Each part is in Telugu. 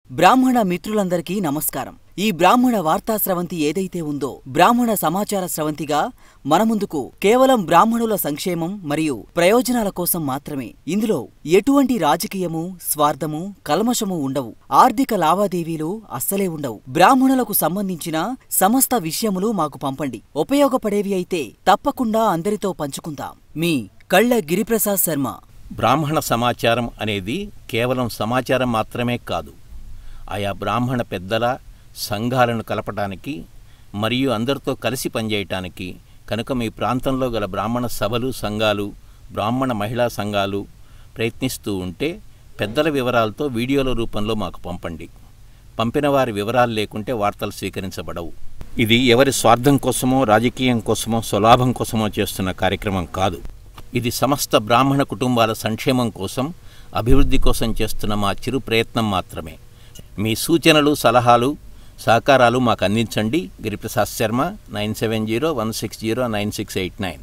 బ్రాహ్మణ మిత్రులందరికీ నమస్కారం ఈ బ్రాహ్మణ వార్తా స్రవంతి ఏదైతే ఉందో బ్రాహ్మణ సమాచార స్రవంతిగా మన ముందుకు కేవలం బ్రాహ్మణుల సంక్షేమం మరియు ప్రయోజనాల కోసం మాత్రమే ఇందులో ఎటువంటి రాజకీయము స్వార్థము కల్మషము ఉండవు ఆర్థిక లావాదేవీలు అస్సలే ఉండవు బ్రాహ్మణులకు సంబంధించిన సమస్త విషయములు మాకు పంపండి ఉపయోగపడేవి అయితే తప్పకుండా అందరితో పంచుకుందాం మీ కళ్ళ గిరిప్రసాద్ శర్మ బ్రాహ్మణ సమాచారం అనేది కేవలం సమాచారం మాత్రమే కాదు ఆయా బ్రాహ్మణ పెద్దల సంఘాలను కలపటానికి మరియు అందరితో కలిసి పనిచేయటానికి కనుక మీ ప్రాంతంలో గల బ్రాహ్మణ సభలు సంఘాలు బ్రాహ్మణ మహిళా సంఘాలు ప్రయత్నిస్తూ ఉంటే పెద్దల వివరాలతో వీడియోల రూపంలో మాకు పంపండి పంపిన వారి వివరాలు లేకుంటే వార్తలు స్వీకరించబడవు ఇది ఎవరి స్వార్థం కోసమో రాజకీయం కోసమో స్వలాభం కోసమో చేస్తున్న కార్యక్రమం కాదు ఇది సమస్త బ్రాహ్మణ కుటుంబాల సంక్షేమం కోసం అభివృద్ధి కోసం చేస్తున్న మా చిరు ప్రయత్నం మాత్రమే మీ సూచనలు సలహాలు సహకారాలు మాకు అందించండి Giriprasad Sharma nine seven zero one six zero nine six eight nine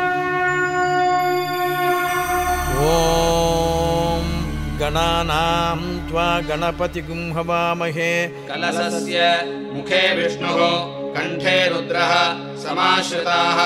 ॐ गणानां त्वा गणपतिगुं हवामहे कलशस्य मुखे विष्णुः कण्ठे रुद्रः समाश्रिताः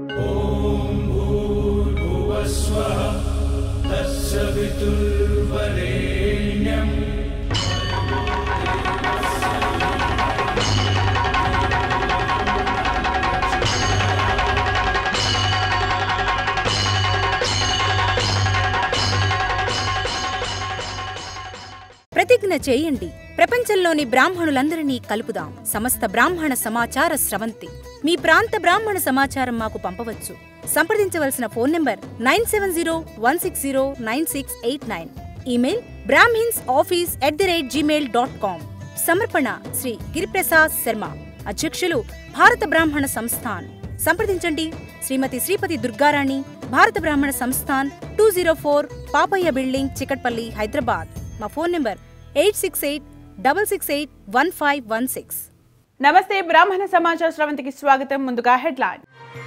ప్రతిజ్ఞ చేయండి ప్రపంచంలోని బ్రాహ్మణులందరినీ కలుపుదాం సమస్త బ్రాహ్మణ సమాచార స్రవంతి మీ ప్రాంత బ్రాహ్మణ సమాచారం మాకు పంపవచ్చు సంప్రదించవలసిన phone number nine seven zero one six zero nine six eight nine email brahmins office at the rate Gmail dot com సమర్పణ శ్రీ గిరిప్రసాద్ శర్మ అధ్యక్షులు భారత బ్రాహ్మణ సంస్థాన్ సంప్రదించండి శ్రీమతి Sripati Durgarani Bharata Brahmana Sansthan two zero four Papaiah building Chikkadpally Hyderabad మా phone number eight six eight double six eight one five one six నమస్తే బ్రాహ్మణ సమాచార స్రవంతికి స్వాగతం ముందుగా హెడ్లైన్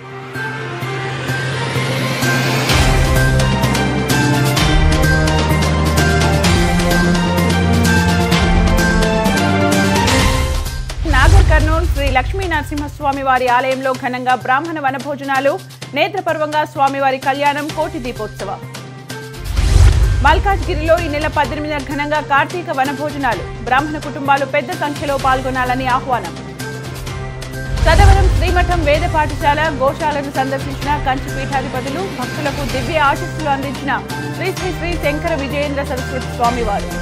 నాగర్ కర్నూలు శ్రీ లక్ష్మీ నరసింహస్వామి వారి ఆలయంలో ఘనంగా బ్రాహ్మణ వనభోజనాలు నేత్రపర్వంగా స్వామివారి కళ్యాణం కోటి దీపోత్సవం మల్కాజ్గిరిలో ఈ నెల పద్దెనిమిదిన ఘనంగా కార్తీక వనభోజనాలు బ్రాహ్మణ కుటుంబాలు పెద్ద సంఖ్యలో పాల్గొనాలని ఆహ్వానం చదవరం శ్రీమఠం వేద పాఠశాల గోశాలను సందర్శించిన కంచి పీఠాధిపతులు భక్తులకు దివ్య ఆశీస్సులు అందించిన శ్రీ శ్రీ శ్రీ శంకర విజయేంద్ర సరస్వతి స్వామివారు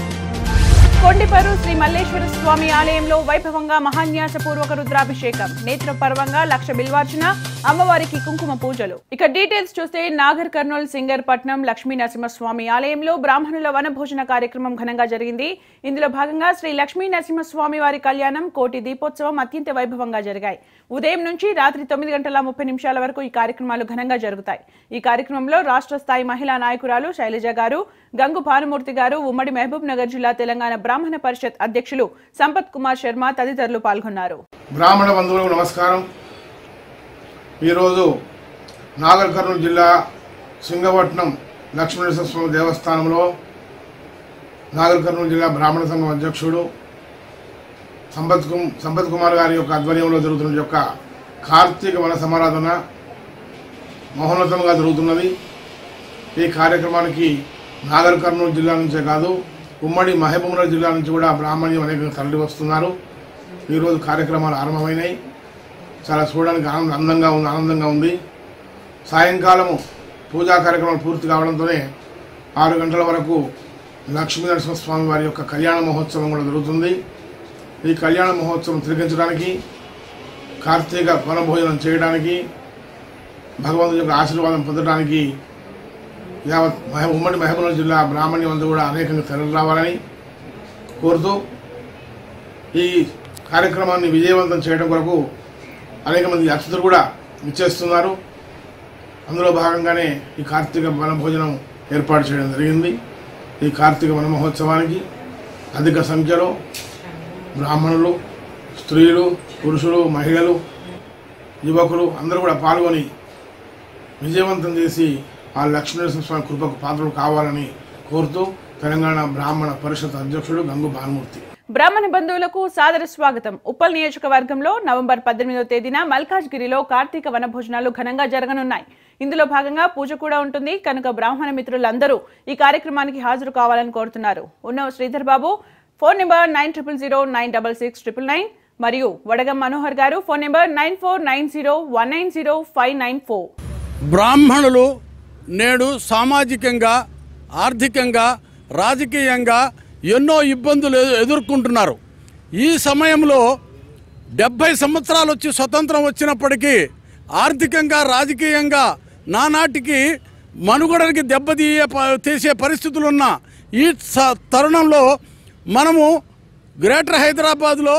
కొండిపరు శ్రీ మల్లేశ్వర స్వామి ఆలయంలో వైభవంగా మహాన్యాసపూర్వక రుద్రాభిషేకం నేత్రపర్వంగా లక్ష బిల్వార్చన అమ్మవారికి కుంకుమ పూజలు ఇక డీటెయిల్స్ చూస్తే నాగర్ కర్నూలు సింగర్ పట్నం లక్ష్మీ నరసింహస్వామి ఆలయంలో బ్రాహ్మణుల వనభోజన కార్యక్రమం ఘనంగా జరిగింది ఇందులో భాగంగా శ్రీ లక్ష్మీ నరసింహస్వామి వారి కళ్యాణం కోటి దీపోత్సవం అత్యంత వైభవంగా జరిగాయి ఉదయం నుంచి రాత్రి తొమ్మిది గంటల ముప్పై నిమిషాల వరకు ఈ కార్యక్రమాలు ఘనంగా జరుగుతాయి ఈ కార్యక్రమంలో రాష్ట్ర స్థాయి మహిళా నాయకురాలు శైలజ గారు గంగు భానుమూర్తి గారు ఉమ్మడి మహబూబ్ నగర్ జిల్లా తెలంగాణ బ్రాహ్మణ పరిషత్ అధ్యక్షులు సంపత్ కుమార్ శర్మ తదితరులు పాల్గొన్నారు బ్రాహ్మణ బంధువులకు నమస్కారం ఈరోజు నాగర్ కర్నూలు జిల్లా సింగపట్నం లక్ష్మీనరసింహ స్వామి దేవస్థానంలో నాగర్ కర్నూలు జిల్లా బ్రాహ్మణ సంఘం అధ్యక్షుడు సంపత్ కు సంపత్ కుమార్ గారి యొక్క ఆధ్వర్యంలో జరుగుతున్న యొక్క కార్తీక వన సమారాధన మహోన్నతంగా జరుగుతున్నది ఈ కార్యక్రమానికి నాగర్ కర్నూలు జిల్లా నుంచే కాదు ఉమ్మడి మహబూబ్నగర్ జిల్లా నుంచి కూడా బ్రాహ్మణ్యం అనేక తరలి వస్తున్నారు ఈరోజు కార్యక్రమాలు ఆరంభమైనాయి చాలా చూడడానికి ఆనంద అందంగా ఉంది ఆనందంగా ఉంది సాయంకాలము పూజా కార్యక్రమాలు పూర్తి కావడంతోనే ఆరు గంటల వరకు లక్ష్మీ నరసింహస్వామి వారి యొక్క కళ్యాణ మహోత్సవం కూడా జరుగుతుంది ఈ కళ్యాణ మహోత్సవం తిరిగించడానికి కార్తీక వనభోజనం చేయడానికి భగవంతుని యొక్క ఆశీర్వాదం పొందడానికి యావత్ మహ ఉమ్మడి మహబూబ్నగర్ జిల్లా బ్రాహ్మణ్యం అంతా కూడా అనేకంగా తరలి రావాలని కోరుతూ ఈ కార్యక్రమాన్ని విజయవంతం చేయడం కొరకు అనేక మంది అతిథులు కూడా ఇచ్చేస్తున్నారు అందులో భాగంగానే ఈ కార్తీక వన భోజనం ఏర్పాటు చేయడం జరిగింది ఈ కార్తీక వన మహోత్సవానికి అధిక సంఖ్యలో బ్రాహ్మణులు స్త్రీలు పురుషులు మహిళలు యువకులు అందరూ కూడా పాల్గొని విజయవంతం చేసి ఆ లక్ష్మీనరసింహ స్వామి కృపకు పాత్రలు కావాలని కోరుతూ తెలంగాణ బ్రాహ్మణ పరిషత్ అధ్యక్షుడు గంగు భానుమూర్తి బ్రాహ్మణ బంధువులకు సాదర స్వాగతం ఉప్పల్ నియోజకవర్గంలో నవంబర్ పద్దెనిమిదవ తేదీన మల్కాజ్గిరిలో కార్తీక వనభోజనాలు ఘనంగా జరగనున్నాయి ఇందులో భాగంగా పూజ కూడా ఉంటుంది కనుక బ్రాహ్మణ మిత్రులందరూ ఈ కార్యక్రమానికి హాజరు కావాలని కోరుతున్నారు Unnava Sridhar Babu phone number nine triple zero nine double six triple nine మరియు వడగం మనోహర్ గారు phone number nine four nine zero one nine zero five nine four బ్రాహ్మణులు నేడు సామాజికంగా ఆర్థికంగా రాజకీయంగా ఎన్నో ఇబ్బందులు ఎదు- ఎదుర్కొంటున్నారు ఈ సమయంలో డెబ్భై సంవత్సరాలు వచ్చి స్వతంత్రం వచ్చినప్పటికీ ఆర్థికంగా రాజకీయంగా నానాటికి మనుగడకి దెబ్బతీయ ప- తీసే పరిస్థితులున్న ఈ స- తరుణంలో మనము గ్రేటర్ హైదరాబాద్లో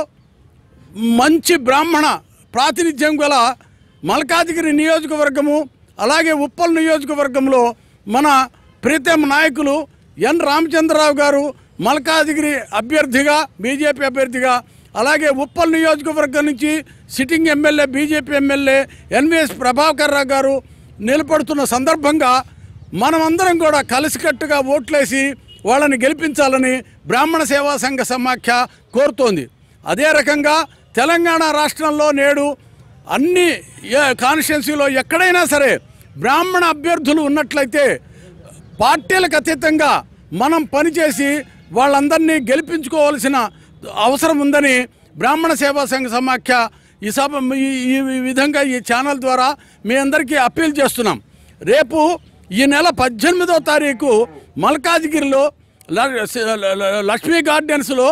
మంచి బ్రాహ్మణ ప్రాతినిధ్యం గల మల్కాజిగిరి నియోజకవర్గము అలాగే ఉప్పల్ నియోజకవర్గంలో మన ప్రీతం నాయకులు ఎన్ రామచంద్రరావు గారు మల్కాజిగిరి అభ్యర్థిగా బీజేపీ అభ్యర్థిగా అలాగే ఉప్పల్ నియోజకవర్గం నుంచి sitting MLA BJP MLA NVS Prabhakar Rao గారు నిలబడుతున్న సందర్భంగా మనమందరం కూడా కలిసికట్టుగా ఓట్లేసి వాళ్ళని గెలిపించాలని బ్రాహ్మణ సేవా సంఘ సమాఖ్య కోరుతోంది అదే రకంగా తెలంగాణ రాష్ట్రంలో నేడు అన్ని కాన్స్టిట్యున్సీలో ఎక్కడైనా సరే బ్రాహ్మణ అభ్యర్థులు ఉన్నట్లయితే పార్టీలకు అతీతంగా మనం పనిచేసి వాళ్ళందరినీ గెలిపించుకోవాల్సిన అవసరం ఉందని బ్రాహ్మణ సేవా సంఘ సమాఖ్య ఈ సభ ఈ ఈ- ఈ విధంగా ఈ ఛానల్ ద్వారా మీ అందరికీ అప్పీల్ చేస్తున్నాం రేపు ఈ నెల పద్దెనిమిదో తారీఖు మల్కాజ్గిరిలో ల- ల- లక్ష్మీ గార్డెన్స్లో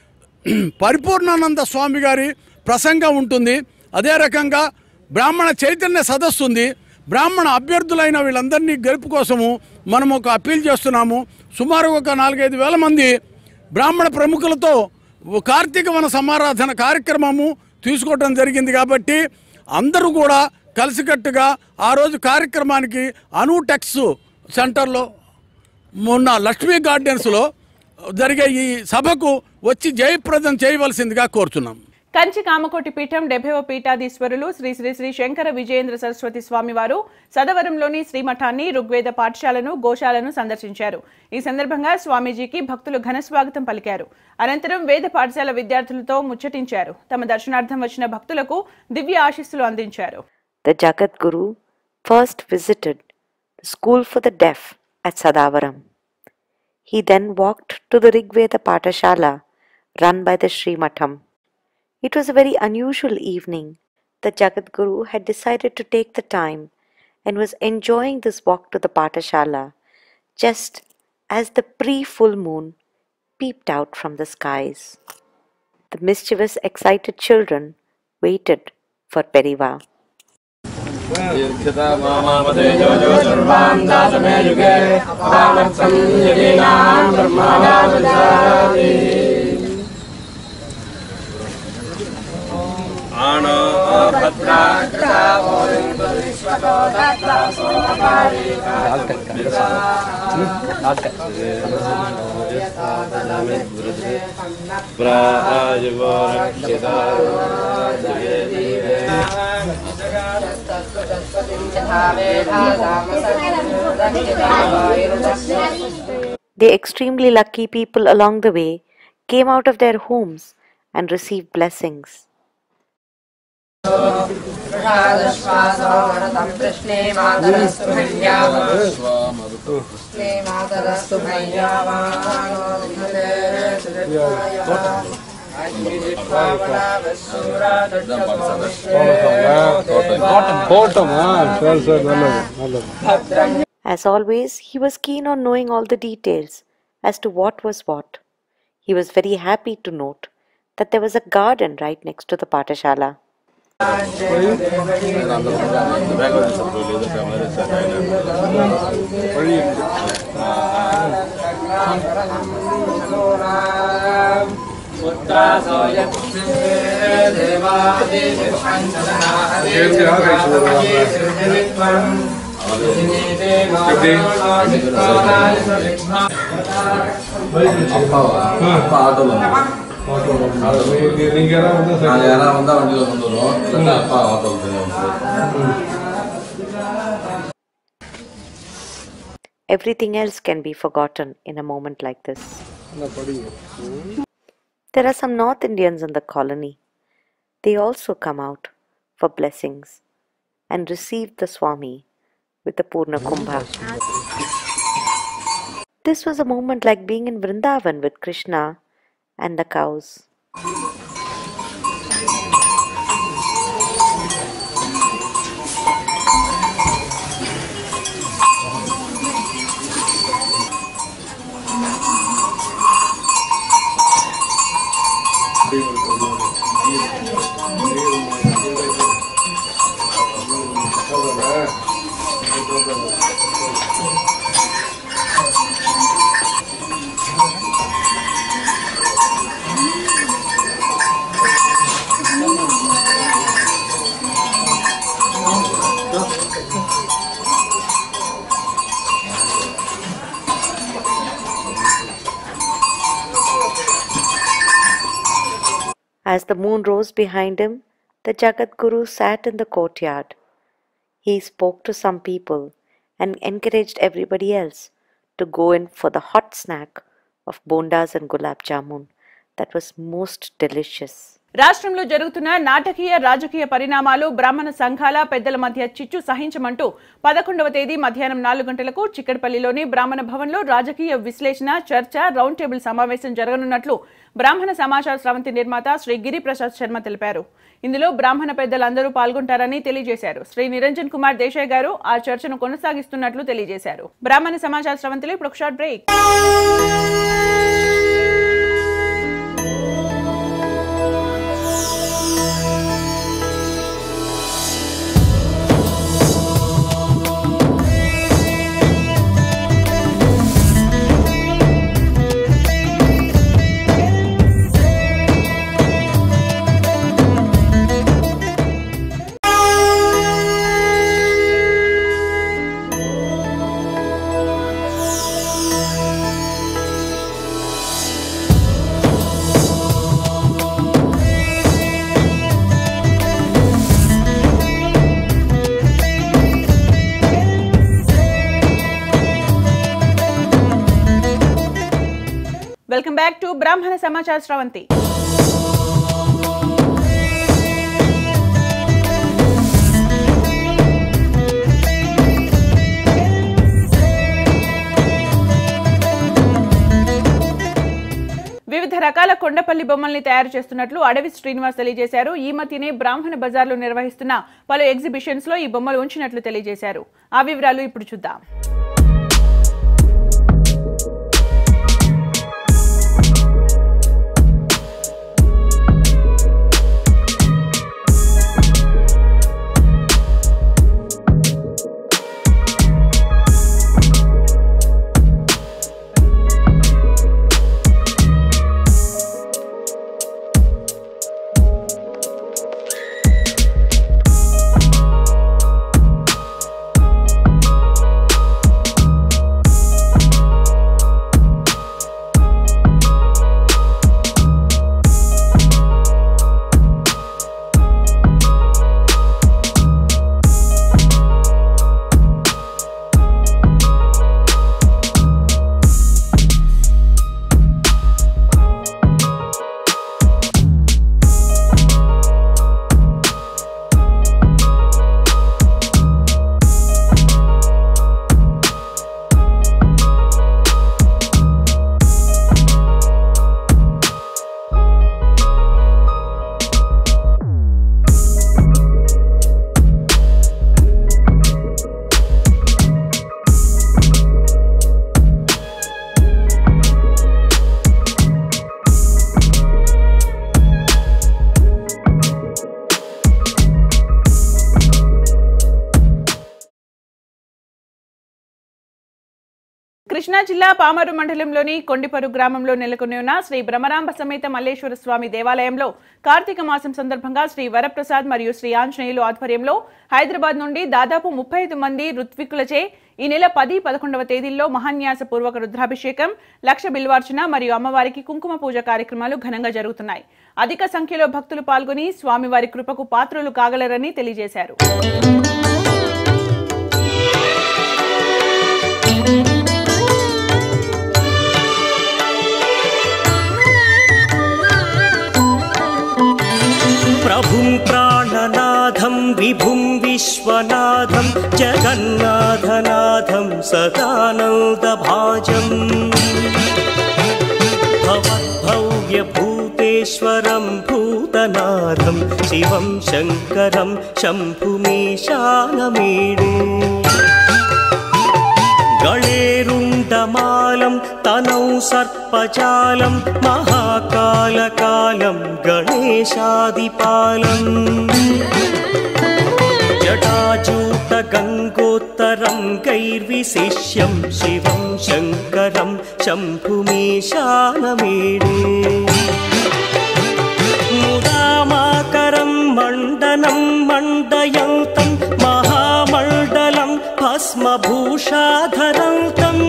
పరిపూర్ణానంద స్వామి గారి ప్రసంగం ఉంటుంది అదే రకంగా బ్రాహ్మణ చైతన్య సదస్సు ఉంది బ్రాహ్మణ అభ్యర్థులైన వీళ్ళందరినీ గెలుపు కోసము మనం ఒక అప్పీల్ చేస్తున్నాము సుమారు ఒక నాలుగైదు వేల మంది బ్రాహ్మణ ప్రముఖులతో కార్తీక వన సమారాధన కార్యక్రమము తీసుకోవడం జరిగింది కాబట్టి అందరూ కూడా కలిసికట్టుగా ఆ రోజు కార్యక్రమానికి అనూటెక్స్ సెంటర్లో మొన్న లక్ష్మీ గార్డెన్స్లో జరిగే ఈ సభకు వచ్చి జయప్రదం చేయవలసిందిగా కోరుతున్నాం కంచి కామకోటి పీఠం డెభైవ పీఠాధీశ్వరులు శ్రీ శ్రీ శ్రీ శంకర విజయేంద్ర సరస్వతి స్వామివారు సదవరంలోని శ్రీమఠాన్ని ఋగ్వేద పాఠశాలను గోశాలను సందర్శించారు ఈ సందర్భంగా స్వామీజీకి భక్తులు ఘన స్వాగతం పలికారు అనంతరం వేద పాఠశాల విద్యార్థులతో ముచ్చటించారు తమ దర్శనార్థం వచ్చిన భక్తులకు దివ్య ఆశీస్సులు అందించారు the Jagat Guru first visited the school for the deaf at Sadavaram. He then walked to the Rigveda Patashala run by the Sri Matham. It was a very unusual evening. The Jagat Guru had decided to take the time and was enjoying this walk to the Patashala just as the pre full moon peeped out from the skies. The mischievous, excited children waited for Periva. The extremely lucky people along the way came out of their homes and received blessings. As always, he was keen on knowing all the details as to what was what. He was very happy to note that there was a garden right next to the Patashala. Everything else can be forgotten in a moment like this. There are some North Indians in the colony. They also come out for blessings and receive the Swami with the Purna Kumbha. This was a moment like being in Vrindavan with Krishna and the cows. As the moon rose behind him, the Jagat Guru sat in the courtyard. He spoke to some people and encouraged everybody else to go in for the hot snack of bondas and gulab jamun that was most delicious. రాష్ట్రంలో జరుగుతున్న నాటకీయ రాజకీయ పరిణామాలు బ్రాహ్మణ సంఘాల పెద్దల మధ్య చిచ్చు సహించమంటూ పదకొండవ తేదీ మధ్యాహ్నం నాలుగు గంటలకు చిక్కడపల్లిలోని బ్రాహ్మణ భవన్లో రాజకీయ విశ్లేషణ చర్చ రౌండ్ టేబుల్ సమావేశం జరగనున్నట్లు బ్రాహ్మణ సమాచార స్రవంతి నిర్మాత శ్రీ గిరిప్రసాద్ శర్మ తెలిపారు ఇందులో బ్రాహ్మణ పెద్దలందరూ పాల్గొంటారని తెలియజేశారు శ్రీ నిరంజన్ కుమార్ దేశాయ్ గారు ఆ చర్చను కొనసాగిస్తున్నట్లు తెలియజేశారు బ్రాహ్మణ సమాచార స్రవంతిలో ఇప్పుడు ఒక short break welcome back to Brahmana Samachara స్రవంతి వివిధ రకాల కొండపల్లి బొమ్మల్ని తయారు చేస్తున్నట్లు అడవి శ్రీనివాస్ తెలియజేశారు ఈ మధ్యనే బ్రాహ్మణ బజార్లో నిర్వహిస్తున్న పలు ఎగ్జిబిషన్స్ లో ఈ బొమ్మలు ఉంచినట్లు తెలియజేశారు ఆ వివరాలు ఇప్పుడు చూద్దాం కృష్ణా జిల్లా పామరు మండలంలోని కొండిపరు గ్రామంలో నెలకొని ఉన్న శ్రీ భ్రమరాంబ సమేత మల్లేశ్వర స్వామి దేవాలయంలో కార్తీక మాసం సందర్భంగా శ్రీ వరప్రసాద్ మరియు శ్రీ ఆంజనేయులు ఆధ్వర్యంలో హైదరాబాద్ నుండి దాదాపు ముప్పై ఐదు మంది ఋత్వికులచే ఈ నెల పది పదకొండవ తేదీల్లో మహాన్యాస పూర్వక రుద్రాభిషేకం లక్ష బిల్వార్చన మరియు అమ్మవారికి కుంకుమ పూజ కార్యక్రమాలు ఘనంగా జరుగుతున్నాయి అధిక సంఖ్యలో భక్తులు పాల్గొని స్వామివారి కృపకు పాత్రులు కాగలరని తెలియజేశారు प्रभुं प्राणनाथं विभुं विश्वनाथं जगन्नाथनाथं सदानन्दभाजम् भवद्भव्यभूतेश्वरं भूतनाथं शिवं शङ्करं शम्भुमीशानमीडे गणेरुण्डमालं तनौ सर्पजालं महाकालकालं गणेशादिपालम् जटाजूतगङ्गोत्तरं गैर्विशिष्यं शिवं शङ्करं शम्भुमीशानमीडे मुदामाकरं मण्डनं मण्डयन्तं महामण्डलं भस्मभूषाधरन्तम्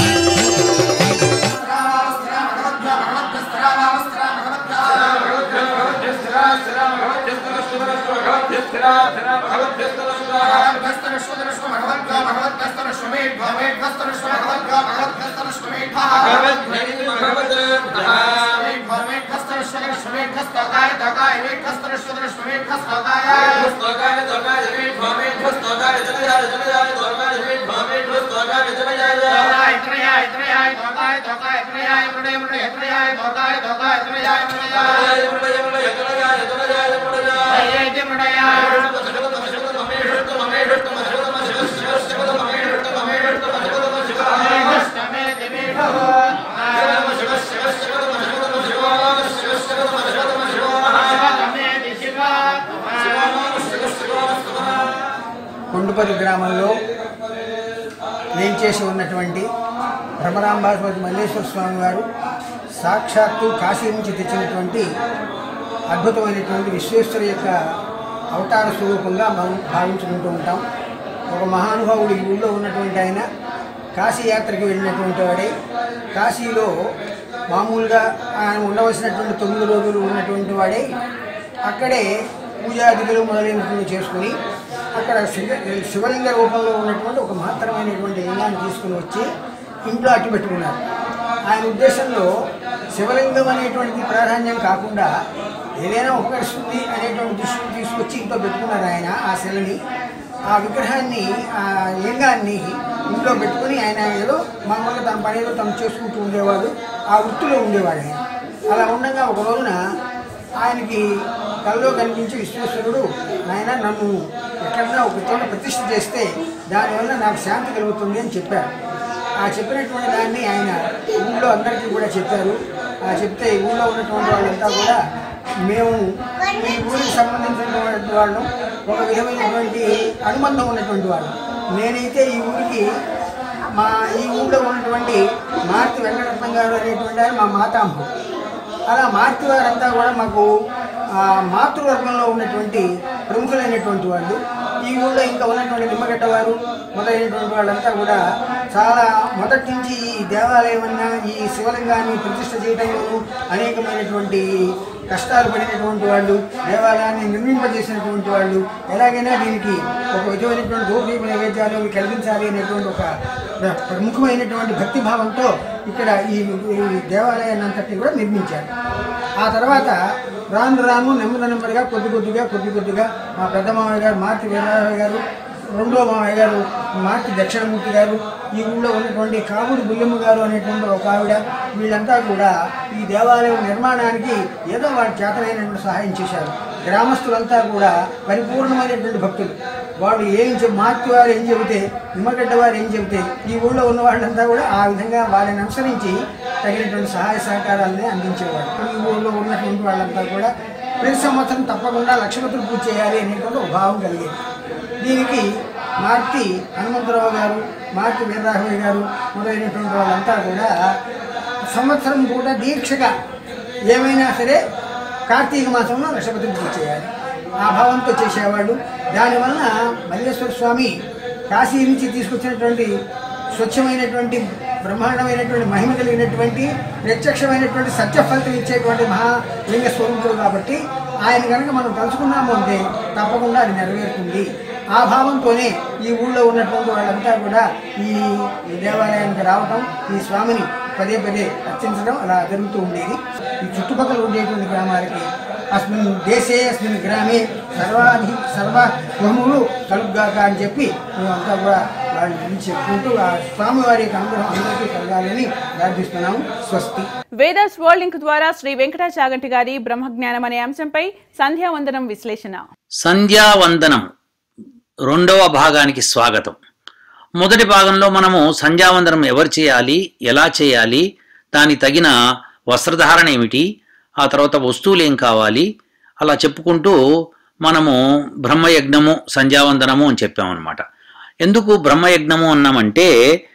కొండుపల్లి గ్రామంలో వేంచేసి ఉన్నటువంటి భ్రమరాంబాస్పతి మల్లేశ్వర స్వామి వారు సాక్షాత్తు కాశీ నుంచి తెచ్చినటువంటి అద్భుతమైనటువంటి విశ్వేశ్వర యొక్క అవతార స్వరూపంగా మనం భావించుకుంటూ ఉంటాం ఒక మహానుభావుడు ఈ ఊళ్ళో ఉన్నటువంటి ఆయన కాశీ యాత్రకి వెళ్ళినటువంటి వాడే కాశీలో మామూలుగా ఆయన ఉండవలసినటువంటి తొమ్మిది రోజులు ఉన్నటువంటి వాడే అక్కడే పూజాదిగులు మొదలైనటువంటి చేసుకుని అక్కడ శివ శివలింగ రూపంలో ఉన్నటువంటి ఒక మహత్తరమైనటువంటి లింగాన్ని తీసుకుని వచ్చి ఇంట్లో అట్టి పెట్టుకున్నారు ఆయన ఉద్దేశంలో శివలింగం అనేటువంటిది ప్రాధాన్యం కాకుండా ఏదైనా ఉపకరిస్తుంది అనేటువంటి దృష్టిని తీసుకొచ్చి ఇంట్లో పెట్టుకున్నారు ఆయన ఆ శిలని ఆ విగ్రహాన్ని ఆ లింగాన్ని ఇంట్లో పెట్టుకుని ఆయన ఏదో మామూలుగా తన పని ఏదో తను చేసుకుంటూ ఉండేవాడు ఆ వృత్తిలో ఉండేవాడు ఆయన అలా ఉండగా ఒక రోజున ఆయనకి కల్లో కనిపించి విశ్వేశ్వరుడు నాయన నన్ను ఎక్కడన్నా ఒక చోట ప్రతిష్ఠ చేస్తే దానివల్ల నాకు శాంతి కలుగుతుంది అని చెప్పారు ఆ చెప్పినటువంటి దాన్ని ఆయన ఊళ్ళో అందరికీ కూడా చెప్పారు ఆ చెప్తే ఈ ఊళ్ళో ఉన్నటువంటి వాళ్ళంతా కూడా మేము ఈ ఊరికి సంబంధించినటువంటి వాళ్ళు ఒక విధమైనటువంటి అనుబంధం ఉన్నటువంటి వాళ్ళు నేనైతే ఈ ఊరికి మా ఈ ఊళ్ళో ఉన్నటువంటి మారుతి వెంకటరత్నం గారు అనేటువంటి ఆయన మా మాతాంబం అలా మార్తి వారంతా కూడా మాకు ఆ, మాతృవర్గంలో ఉన్నటువంటి ప్రముఖులైనటువంటి వాళ్ళు ఈ ఊళ్ళో ఇంకా ఉన్నటువంటి నిమ్మగడ్డ వారు మొదలైనటువంటి వాళ్ళంతా కూడా చాలా మొదటి నుంచి ఈ దేవాలయం అన్నా ఈ శివలింగాన్ని ప్రతిష్ఠ చేయడంలోనూ అనేకమైనటువంటి కష్టాలు పడినటువంటి వాళ్ళు దేవాలయాన్ని నిర్మింపజేసినటువంటి వాళ్ళు ఎలాగైనా దీనికి ఒక విధమైనటువంటి గోపీప నైవేద్యాలు అవి కలిగించాలి అనేటువంటి ఒక ప్ర- ప్రముఖమైనటువంటి భక్తిభావంతో ఇక్కడ ఈ ఈ దేవాలయాన్ని అంతటిని కూడా నిర్మించారు ఆ తర్వాత రాను రాను నెమ్మది నెమ్మదిగా కొద్ది కొద్దిగా కొద్ది కొద్దిగా మా పెద్ద మామయ్య గారు మార్తి వీరరామయ్య గారు రెండో మామయ్య గారు మార్తి దక్షిణమూర్తి గారు ఈ ఊళ్ళో ఉన్నటువంటి కావుడి బుల్లెమ్మ గారు అనేటువంటి ఒక ఆవిడ వీళ్ళంతా కూడా ఈ దేవాలయం నిర్మాణానికి ఏదో వారి చేతనైనటువంటి సహాయం చేశారు గ్రామస్తులంతా కూడా పరిపూర్ణమైనటువంటి భక్తులు వాళ్ళు ఏం చెప్ మార్తి వారు ఏం చెబితే నిమ్మగడ్డ వారు ఏం చెబితే ఈ ఊళ్ళో ఉన్న వాళ్ళంతా కూడా ఆ విధంగా వారిని అనుసరించి తగినటువంటి సహాయ సహకారాలని అందించేవాడు ఈ ఊళ్ళో ఉన్నటువంటి వాళ్ళంతా కూడా ప్రతి సంవత్సరం తప్పకుండా లక్ష్మతులు పూజ చేయాలి అనేటువంటి ఒక భావం కలిగేది దీనికి మార్తి హనుమంతరావు గారు మార్తి వీరరాఘవయ్య గారు మొదలైనటువంటి వాళ్ళంతా కూడా సంవత్సరం కూడా దీక్షగా ఏమైనా సరే కార్తీక మాసంలో లక్షపతిని పూజ చేయాలి ఆ భావంతో చేసేవాళ్ళు దానివల్ల మల్లేశ్వర స్వామి కాశీ నుంచి తీసుకొచ్చినటువంటి స్వచ్ఛమైనటువంటి బ్రహ్మాండమైనటువంటి మహిమ కలిగినటువంటి ప్రత్యక్షమైనటువంటి సత్య ఫలితం ఇచ్చేటువంటి మహాలింగ స్వరూపుడు కాబట్టి ఆయన కనుక మనం తలుచుకున్నాము అంటే తప్పకుండా అది నెరవేరుతుంది ఆ భావంతోనే ఈ ఊళ్ళో ఉన్నటువంటి వాళ్ళంతా కూడా ఈ ఈ దేవాలయానికి రావటం ఈ స్వామిని పదే పదే అర్చించడం అలా జరుగుతూ ఉండేది ఈ చుట్టుపక్కల ఉండేటువంటి గ్రామాలకి అస్మిన్ దేశే అస్మిన్ గ్రామే సర్వాధి సర్వ బహుములు కలుగ్గాక అని చెప్పి మేమంతా కూడా వారి గురించి చెప్పుకుంటూ ఆ స్వామివారి యొక్క అనుగ్రహం అందరికీ కలగాలని ప్రార్థిస్తున్నాము స్వస్తి వేదర్స్ వరల్డ్ లింక్ ద్వారా శ్రీ వెంకట చాగంటి గారి బ్రహ్మజ్ఞానం అనే అంశంపై సంధ్యావందనం విశ్లేషణ సంధ్యావందనం రెండవ భాగానికి స్వాగతం మొదటి భాగంలో మనము సంధ్యావందనం ఎవరు చేయాలి ఎలా చేయాలి దానికి తగిన వస్త్రధారణ ఏమిటి ఆ తర్వాత వస్తువులు ఏం కావాలి అలా చెప్పుకుంటూ మనము బ్రహ్మయజ్ఞము సంధ్యావందనము అని చెప్పామన్నమాట ఎందుకు బ్రహ్మయజ్ఞము అన్నామంటే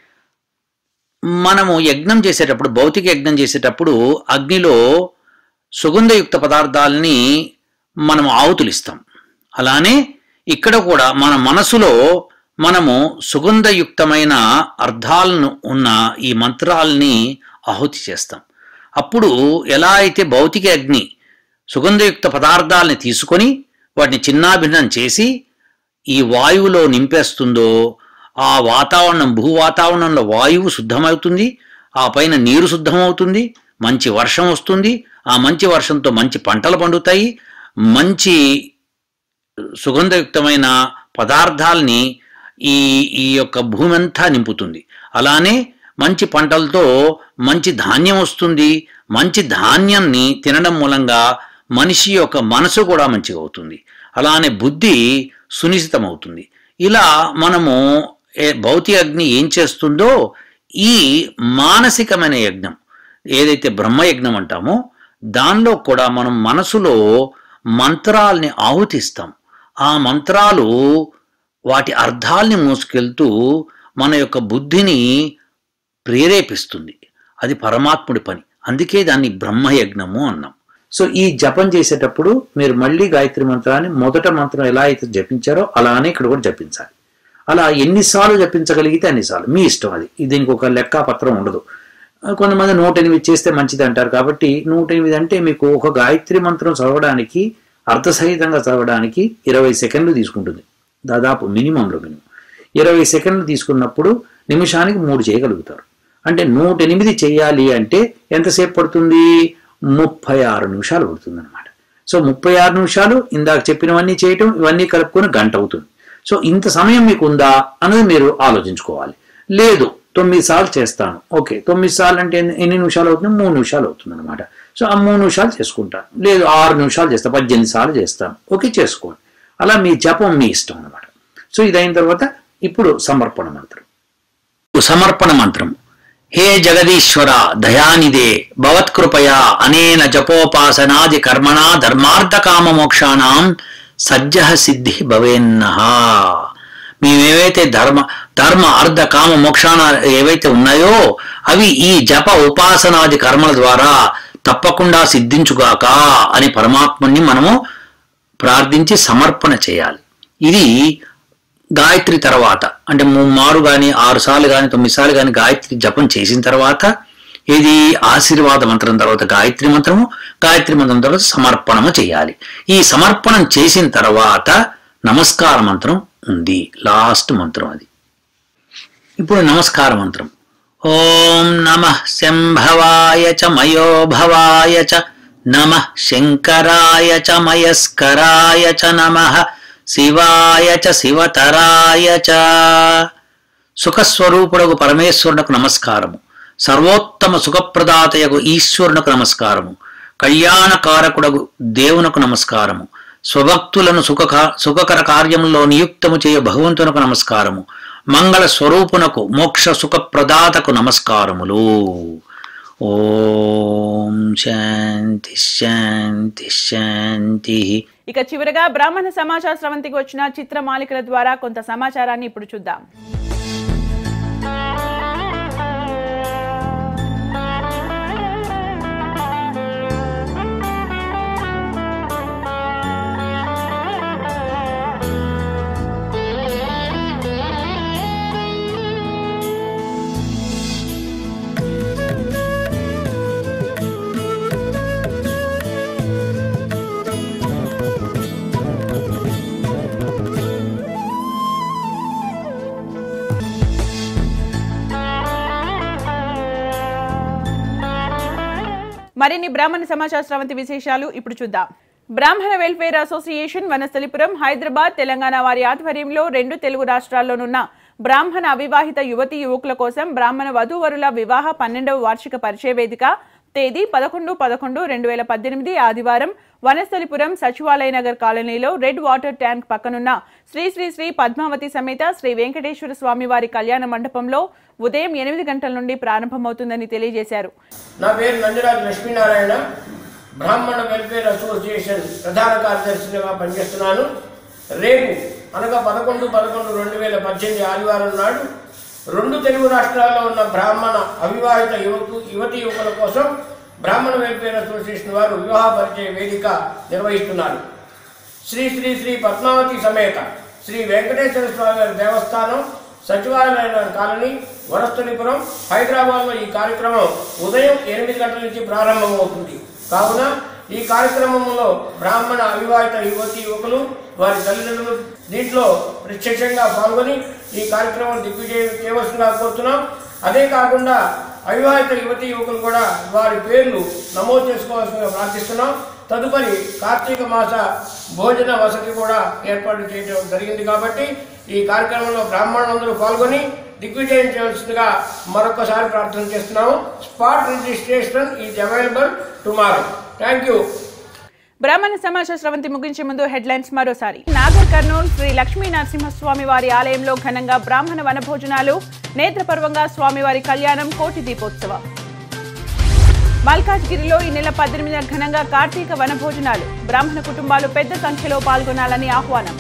మనము యజ్ఞం చేసేటప్పుడు భౌతిక యజ్ఞం చేసేటప్పుడు అగ్నిలో సుగంధయుక్త పదార్థాలని మనం ఆవుతులిస్తాం అలానే ఇక్కడ కూడా మన మనసులో మనము సుగంధయుక్తమైన అర్థాలను ఉన్న ఈ మంత్రాలని ఆహుతి చేస్తాం అప్పుడు ఎలా అయితే భౌతిక అగ్ని సుగంధయుక్త పదార్థాలని తీసుకొని వాటిని చిన్నాభిన్నం చేసి ఈ వాయువులో నింపేస్తుందో ఆ వాతావరణం భూ వాతావరణంలో వాయువు శుద్ధమవుతుంది ఆ పైన నీరు శుద్ధమవుతుంది మంచి వర్షం వస్తుంది ఆ మంచి వర్షంతో మంచి పంటలు పండుతాయి మంచి సుగంధయుక్తమైన పదార్థాల్ని ఈ ఈ యొక్క భూమి అంతా నింపుతుంది అలానే మంచి పంటలతో మంచి ధాన్యం వస్తుంది మంచి ధాన్యాన్ని తినడం మూలంగా మనిషి యొక్క మనసు కూడా మంచిగా అవుతుంది అలానే బుద్ధి సునిశ్చితమవుతుంది ఇలా మనము ఏ- భౌతిక అగ్ని ఏం చేస్తుందో ఈ మానసికమైన యజ్ఞం ఏదైతే బ్రహ్మయజ్ఞం అంటామో దానిలో కూడా మనం మనసులో మంత్రాల్ని ఆహుతిస్తాం ఆ మంత్రాలు వాటి అర్థాల్ని మోసుకెళ్తూ మన యొక్క బుద్ధిని ప్రేరేపిస్తుంది అది పరమాత్ముడి పని అందుకే దాన్ని బ్రహ్మయజ్ఞము అన్నాం సో ఈ జపం చేసేటప్పుడు మీరు మళ్ళీ గాయత్రి మంత్రాన్ని మొదట మంత్రం ఎలా అయితే జపించారో అలానే ఇక్కడ కూడా జపించాలి అలా ఎన్నిసార్లు జపించగలిగితే అన్నిసార్లు మీ ఇష్టం అది దీనికి ఒక లెక్క పత్రం ఉండదు కొంతమంది నూట ఎనిమిది చేస్తే మంచిది అంటారు కాబట్టి నూట ఎనిమిది అంటే మీకు ఒక గాయత్రి మంత్రం చదవడానికి అర్థసహితంగా చదవడానికి ఇరవై సెకండ్లు తీసుకుంటుంది దాదాపు మినిమంలో మినిమం ఇరవై సెకండ్లు తీసుకున్నప్పుడు నిమిషానికి మూడు చేయగలుగుతారు అంటే నూట ఎనిమిది చేయాలి అంటే ఎంతసేపు పడుతుంది ముప్పై ఆరు నిమిషాలు పడుతుంది అనమాట సో ముప్పై ఆరు నిమిషాలు ఇందాక చెప్పినవన్నీ చేయటం ఇవన్నీ కలుపుకొని గంట అవుతుంది సో ఇంత సమయం మీకు ఉందా అన్నది మీరు ఆలోచించుకోవాలి లేదు తొమ్మిది సార్లు చేస్తాను ఓకే తొమ్మిది సార్లు అంటే ఎన్ని ఎన్ని నిమిషాలు అవుతుంది మూడు నిమిషాలు అవుతుంది అనమాట సో ఆ మూడు నిమిషాలు చేసుకుంటాను లేదు ఆరు నిమిషాలు చేస్తాను పద్దెనిమిది సార్లు చేస్తాను ఓకే చేసుకోండి అలా మీ జపం మీ ఇష్టం అనమాట సో ఇది అయిన తర్వాత ఇప్పుడు సమర్పణ మంత్రం సమర్పణ మంత్రం హే జగదీశ్వర దయానిదే భవత్కృపయా అనేన జపోపాసనాది కర్మణా ధర్మార్థ కామ మోక్షాణం సజ్జ సిద్ధి భవేన్నహ మేమేవైతే ధర్మ ధర్మ అర్ధ కామ మోక్షాన ఏవైతే ఉన్నాయో అవి ఈ జప ఉపాసనాది కర్మల ద్వారా తప్పకుండా సిద్ధించుగాక అని పరమాత్మని మనము ప్రార్థించి సమర్పణ చేయాలి ఇది గాయత్రి తర్వాత అంటే మారు కానీ ఆరు సార్లు కానీ తొమ్మిది సార్లు కానీ గాయత్రి జపం చేసిన తర్వాత ఇది ఆశీర్వాద మంత్రం తర్వాత గాయత్రి మంత్రము గాయత్రి మంత్రం తర్వాత సమర్పణము చేయాలి ఈ సమర్పణం చేసిన తర్వాత నమస్కార మంత్రం ఉంది లాస్ట్ మంత్రం అది ఇప్పుడు నమస్కార మంత్రం ఓం నమ శంభవాయ చ మయోభవాయ చ నమ శంకరాయ చ మయస్కరాయ చ నమ శివాయ చ శివతరాయ చ సుఖస్వరూపుడకు పరమేశ్వరునకు నమస్కారము సర్వోత్తమ సుఖప్రదాతయకు ఈశ్వరునకు నమస్కారము కళ్యాణకారకుడకు దేవునకు నమస్కారము స్వభక్తులను సుఖ సుఖకర కార్యంలో నియుక్తము చేయ భగవంతునకు నమస్కారము మంగళ స్వరూపునకు మోక్ష సుఖ ప్రదాతకు నమస్కారములు ఓం శాంతి శాంతి శాంతి ఇక చివరగా బ్రాహ్మణ సమాచార స్రవంతికి వచ్చిన చిత్ర మాలికల ద్వారా కొంత సమాచారాన్ని ఇప్పుడు చూద్దాం మరిన్ని బ్రాహ్మణ సమాచార స్రవంతి విశేషాలు ఇప్పుడు చూద్దాం బ్రాహ్మణ వెల్ఫేర్ అసోసియేషన్ వనస్థలిపురం హైదరాబాద్ తెలంగాణ వారి ఆధ్వర్యంలో రెండు తెలుగు రాష్ట్రాల్లోనున్న బ్రాహ్మణ అవివాహిత యువతి యువకుల కోసం బ్రాహ్మణ వధూవరుల వివాహ పన్నెండవ వార్షిక పరిచయ వేదిక తేదీ పదకొండు పదకొండు రెండు వేల పద్దెనిమిది ఆదివారం వనస్థలిపురం సచివాలయ నగర్ కాలనీలో రెడ్ వాటర్ ట్యాంక్ పక్కనున్న శ్రీ శ్రీ శ్రీ పద్మావతి సమేత శ్రీ వెంకటేశ్వర స్వామి వారి కళ్యాణ మండపంలో ఉదయం ఎనిమిది గంటల నుండి ప్రారంభమవుతుందని తెలియజేశారు నా పేరు నందిరాజు లక్ష్మీనారాయణ బ్రాహ్మణ వెల్ఫేర్ అసోసియేషన్ ప్రధాన కార్యదర్శిగా పనిచేస్తున్నాను రేపు అనగా పదకొండు పదకొండు రెండు వేల పద్దెనిమిది ఆదివారం నాడు రెండు తెలుగు రాష్ట్రాల్లో ఉన్న బ్రాహ్మణ అవివాహిత యువకు యువతి యువకుల కోసం బ్రాహ్మణ వెల్ఫేర్ అసోసియేషన్ వారు వివాహ పరిచయ వేదిక నిర్వహిస్తున్నారు శ్రీ శ్రీ శ్రీ పద్మావతి సమేత శ్రీ వెంకటేశ్వర స్వామి వారి దేవస్థానం సచివాలయ కాలనీ వరస్థలిపురం హైదరాబాద్లో ఈ కార్యక్రమం ఉదయం ఎనిమిది గంటల నుంచి ప్రారంభమవుతుంది కావున ఈ కార్యక్రమంలో బ్రాహ్మణ అవివాహిత యువతి యువకులు వారి తల్లిదండ్రులు దీంట్లో ప్రత్యక్షంగా పాల్గొని ఈ కార్యక్రమం దిగ్విజయం చేయవలసిందిగా కోరుతున్నాం అదే కాకుండా అవివాహిత యువతి యువకులు కూడా వారి పేర్లు నమోదు చేసుకోవాల్సిందిగా ప్రార్థిస్తున్నాం తదుపరి కార్తీక మాస భోజన వసతి కూడా ఏర్పాటు చేయడం జరిగింది కాబట్టి ఈ కార్యక్రమంలో బ్రాహ్మణులందరూ పాల్గొని దిగ్విజయం చేయవలసిందిగా మరొకసారి ప్రార్థన చేస్తున్నాము spot registration is available tomorrow thank you Brahmana Samaja స్రవంతి ముగించే ముందు హెడ్లైన్స్ మరోసారి నాగర్ కర్నూలు శ్రీ లక్ష్మీ నరసింహస్వామి వారి ఆలయంలో ఘనంగా బ్రాహ్మణ వనభోజనాలు నేత్రపర్వంగా స్వామివారి కళ్యాణం కోటి దీపోత్సవం మల్కాజ్గిరిలో ఈ నెల పద్దెనిమిదిన ఘనంగా కార్తీక వనభోజనాలు బ్రాహ్మణ కుటుంబాలు పెద్ద సంఖ్యలో పాల్గొనాలని ఆహ్వానం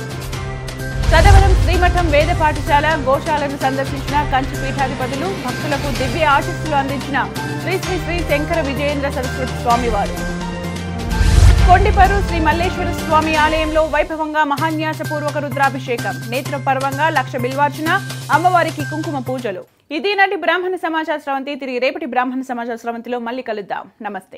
సదవరం శ్రీమఠం వేద పాఠశాల గోశాలను సందర్శించిన కంచి పీఠాధిపతులు భక్తులకు దివ్య ఆశీస్సులు అందించిన శ్రీ శ్రీ శ్రీ శంకర విజయేంద్ర సరస్వతి స్వామివారు కొండిపరు శ్రీ మల్లేశ్వర స్వామి ఆలయంలో వైభవంగా మహాన్యాసపూర్వక రుద్రాభిషేకం నేత్రపర్వంగా లక్ష బిల్వార్చన అమ్మవారికి కుంకుమ పూజలు ఇది నాటి బ్రాహ్మణ సమాచార స్రవంతి తిరిగి రేపటి బ్రాహ్మణ సమాచార స్రవంతిలో మళ్ళీ కలుద్దాం నమస్తే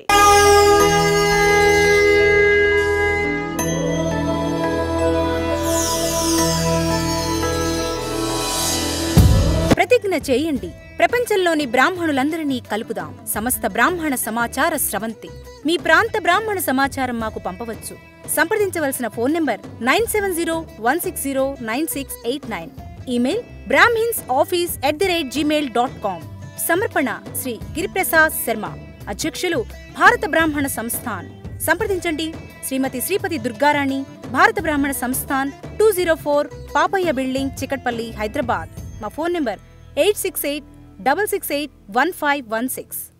ప్రతిజ్ఞ చేయండి ప్రపంచంలోని బ్రాహ్మణులందరినీ కలుపుదాం సమస్త బ్రాహ్మణ సమాచార స్రవంతి మీ ప్రాంత బ్రాహ్మణ సమాచారం మాకు పంపవచ్చు సంప్రదించవలసిన phone number nine seven zero one six zero nine six eight nine email brahmins office at the rate Gmail dot com సమర్పణ శ్రీ గిరిప్రసాద్ శర్మ అధ్యక్షులు భారత బ్రాహ్మణ సంస్థాన్ సంప్రదించండి శ్రీమతి Sripati Durgarani Bharata Brahmana Sansthan two zero four Papaiah building Chikkadpally Hyderabad మా phone number eight six eight double six eight one five one six